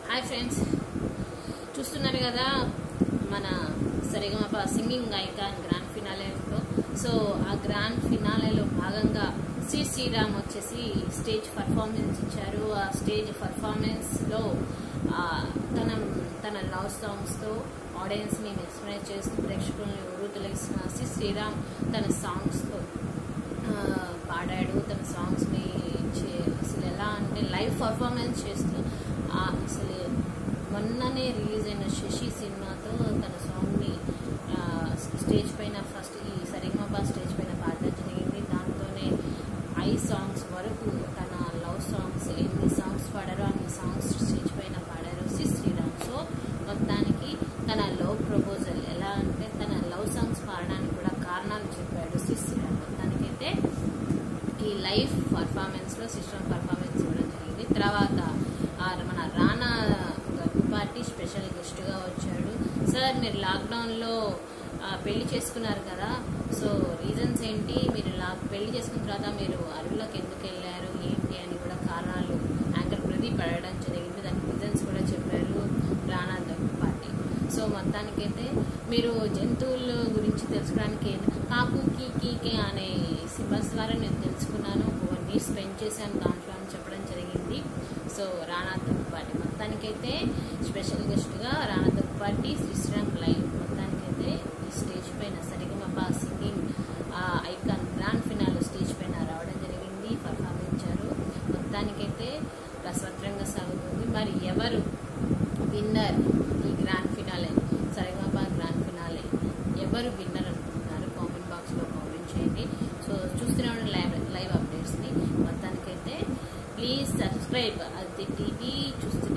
hi friends చూస్తున్నారు కదా మన సరిగమప సింగింగ్ ఐకాన్ గ్రాండ్ ఫినాలేలో సో ఆ గ్రాండ్ ఫినాలేలో భాగంగా సి శ్రీరామ్ వచ్చేసి స్టేజ్ పర్ఫార్మెన్స్ ఇచ్చారు ఆ స్టేజ్ పర్ఫార్మెన్స్లో తన తన లవ్ సాంగ్స్తో ఆడియన్స్ని మెస్మరైజ్ చేస్తూ ప్రేక్షకుల్ని ఉరుతులేసిన సి శ్రీరామ్ తన సాంగ్స్తో పాడాడు తన సాంగ్స్ని అసలు ఎలా అంటే లైవ్ పర్ఫార్మెన్స్ చేస్తూ అసలు మొన్ననే రిలీజ్ అయిన శశి సినిమాతో తన సాంగ్ని స్టేజ్ పైన ఫస్ట్ ఈ సరిగమపా స్టేజ్ పైన పాడడం జరిగింది దాంతోనే ఐ సాంగ్స్ వరకు తన లవ్ సాంగ్స్ ఎన్ని సాంగ్స్ పాడారో అన్ని సాంగ్స్ స్టేజ్ పైన పాడారు సి శ్రీరామ్ సో మొత్తానికి తన లవ్ ప్రపోజల్ ఎలా అంటే తన లవ్ సాంగ్స్ పాడడానికి కూడా కారణాలు చెప్పాడు సి శ్రీరామ్ మొత్తానికైతే ఈ లైవ్ పర్ఫార్మెన్స్లో సిస్టమ్ పర్ఫార్మెన్స్ ఇవ్వడం జరిగింది తర్వాత మన రానా పార్టీ స్పెషల్ గెస్ట్గా వచ్చాడు సార్ మీరు లాక్డౌన్లో పెళ్లి చేసుకున్నారు కదా సో రీజన్స్ ఏంటి మీరు లా పెళ్లి చేసుకున్న తర్వాత మీరు అడవులకు ఎందుకు వెళ్ళారు ఏంటి అని కూడా కారణాలు యాంకర్ ప్రదీప్ అడగడం జరిగింది దానికి రీజన్స్ కూడా చెప్పారు రానా పార్టీ సో మొత్తానికైతే మీరు జంతువుల గురించి తెలుసుకోవడానికి కాకు కీకే అనే సింబల్స్ ద్వారా నేను తెలుసుకున్నాను వన్ ఇయర్ స్పెండ్ చేశాను దాంట్లో అని చెప్పడం జరిగింది సో రానా పార్టీ మొత్తానికైతే స్పెషల్ గెస్ట్గా రానా పార్టీ శ్రీశ్రామ్ లైవ్ మొత్తానికైతే ఈ స్టేజ్ పైన Saregamapa singing icon grand finale stage పైన రావడం జరిగింది పర్ఫామ్ ఇచ్చారు మొత్తానికైతే రసవత్రంగా సాగుతుంది మరి ఎవరు విన్నర్ ఈ grand finale Saregamapa grand finale ఎవరు విన్నర్ అనుకుంటున్నారు కామెంట్ బాక్స్లో కామెంట్ చేయండి సో చూస్తూనే ఉండండి లైవ్ లైవ్ అప్డేట్స్ని మొత్తానికైతే ప్లీజ్ సబ్స్క్రైబ్ అది టీవీ చూస్తే